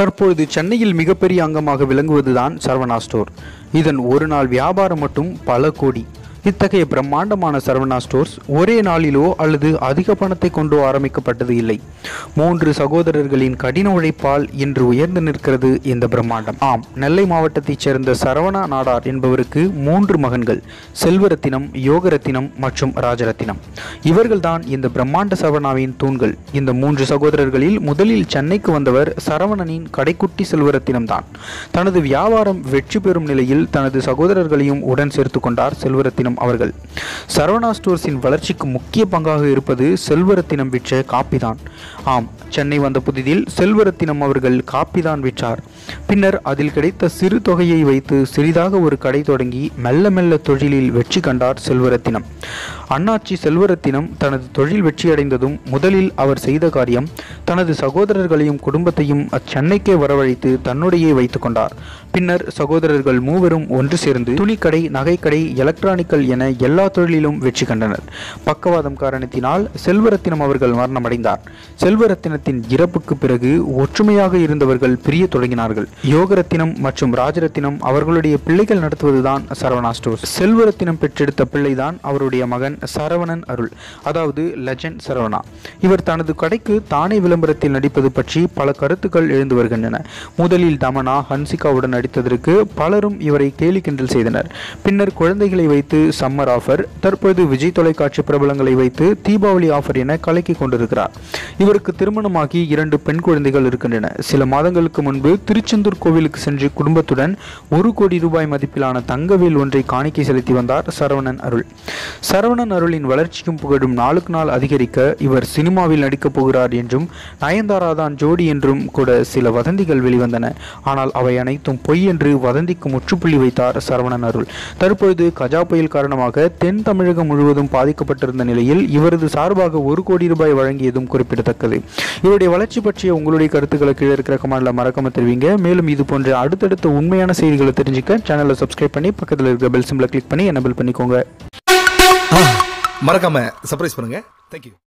தற்பொழுது சென்னையில் மிகப்பெரிய அங்கமாக விளங்குவதுதான் சரவணா ஸ்டோர் இதன் ஒரு நாள் வியாபாரம் மட்டும் பல கோடி இத்தகைய பிரம்மாண்டமான சரவணா ஸ்டோர்ஸ் ஒரே நாளிலோ அல்லது அதிக பணத்தை கொண்டோ ஆரம்பிக்கப்பட்டது இல்லை மூன்று சகோதரர்களின் கடின உழைப்பால் இன்று உயர்ந்து நிற்கிறது இந்த பிரம்மாண்டம் ஆம் நெல்லை மாவட்டத்தைச் சேர்ந்த சரவணா நாடார் என்பவருக்கு மூன்று மகன்கள் செல்வரத்தினம் யோகரத்தினம் மற்றும் ராஜரத்தினம் இவர்கள்தான் இந்த பிரம்மாண்ட சரவணாவின் தூண்கள் இந்த மூன்று சகோதரர்களில் முதலில் சென்னைக்கு வந்தவர் சரவணனின் கடைக்குட்டி செல்வரத்தினம் தான் தனது வியாபாரம் வெற்றி பெறும் நிலையில் தனது சகோதரர்களையும் உடன் சேர்த்து கொண்டார் செல்வரத்தினம் அவர்கள் சரவணா ஸ்டோர்ஸின் வளர்ச்சிக்கு முக்கிய பங்காக இருப்பது செல்வரத்தினம் விற்ற காப்பிதான் ஆம் சென்னை வந்த புதிதில் செல்வரத்தினம் அவர்கள் காப்பிதான் விற்றார் பின்னர் அதில் கிடைத்த சிறு தொகையை வைத்து சிறிதாக ஒரு கடை தொடங்கி மெல்ல மெல்ல தொழிலில் வெற்றி கண்டார் செல்வரத்தினம் அண்ணாச்சி செல்வரத்தினம் தனது தொழில் வெற்றியடைந்ததும் முதலில் அவர் செய்த காரியம் தனது சகோதரர்களையும் குடும்பத்தையும் அச்சென்னைக்கே வரவழைத்து தன்னுடையே வைத்துக் கொண்டார் பின்னர் சகோதரர்கள் மூவரும் ஒன்று சேர்ந்து துணிக்கடை நகைக்கடை எலக்ட்ரானிக்கல் என எல்லா தொழிலிலும் வெற்றி கண்டனர் பக்கவாதம் காரணத்தினால் செல்வரத்தினம் அவர்கள் மரணமடைந்தார் செல்வரத்தினத்தின் இறப்புக்கு பிறகு ஒற்றுமையாக இருந்தவர்கள் பிரிய தொடங்கினார்கள் யோகரத்தினம் மற்றும் ராஜரத்தினம் அவர்களுடைய பிள்ளைகள் நடத்துவதுதான் சரவணா ஸ்டோர்ஸ் செல்வரத்தினம் பெற்றெடுத்த பிள்ளைதான் அவருடைய மகன் சரவணன் அருள் அதாவது லெஜண்ட் சரவணா இவர் தனது கடைக்கு தானே விளம்பரத்தில் நடிப்பது பற்றி பல கருத்துக்கள் எழுந்து வருகின்றன முதலில் தமனா ஹன்சிகாவுடன் நடித்ததற்கு பலரும் இவரை கேலி கிண்டல் செய்தனர் பின்னர் குழந்தைகளை வைத்து சம்மர் ஆஃபர் தற்போது விஜய் தொலைக்காட்சி பிரபலங்களை வைத்து தீபாவளி ஆஃபர் என கலக்கி கொண்டிருக்கிறார் இவருக்கு திருமணமாகி இரண்டு பெண் குழந்தைகள் இருக்கின்றன சில மாதங்களுக்கு முன்பு திருச்செந்தூர் கோவிலுக்கு சென்று குடும்பத்துடன் ஒரு கோடி ரூபாய் மதிப்பிலான தங்கவேல் ஒன்றை காணிக்கை செலுத்தி வந்தார் சரவணன் அருள் சரவணன் அருளின் வளர்ச்சியும் புகழும் நாளுக்கு நாள் அதிகரிக்க இவர் சினிமாவில் நடிக்கப் போகிறார் என்றும் நயன்தாரா தான் ஜோடி என்றும் கூட சில வதந்திகள் வெளிவந்தன ஆனால் அவை அனைத்தும் பொய் என்று வதந்திக்கு முற்றுப்புள்ளி வைத்தார் சரவணன் அருள் தற்பொழுது கஜா புயல் காரணமாக தென் தமிழகம் முழுவதும் பாதிக்கப்பட்டிருந்த நிலையில் இவரது சார்பாக ஒரு கோடி ரூபாய் வழங்கியதும் குறிப்பிடத்தக்கது இவருடைய வளர்ச்சி பற்றிய உங்களுடைய கருத்துக்களை கீழே இருக்கிற கமெண்ட்ல மறக்காம தெரிவிங்க மேலும் இது போன்ற அடுத்தடுத்த உண்மையான செய்திகளை தெரிஞ்சுக்க சேனலை சப்ஸ்கிரைப் பண்ணி பக்கத்தில் இருக்கிற பெல் சிம்பிளை கிளிக் பண்ணி எனபிள் பண்ணிக்கோங்க மறக்காம சர்ப்ரைஸ் பண்ணுங்க தேங்க்யூ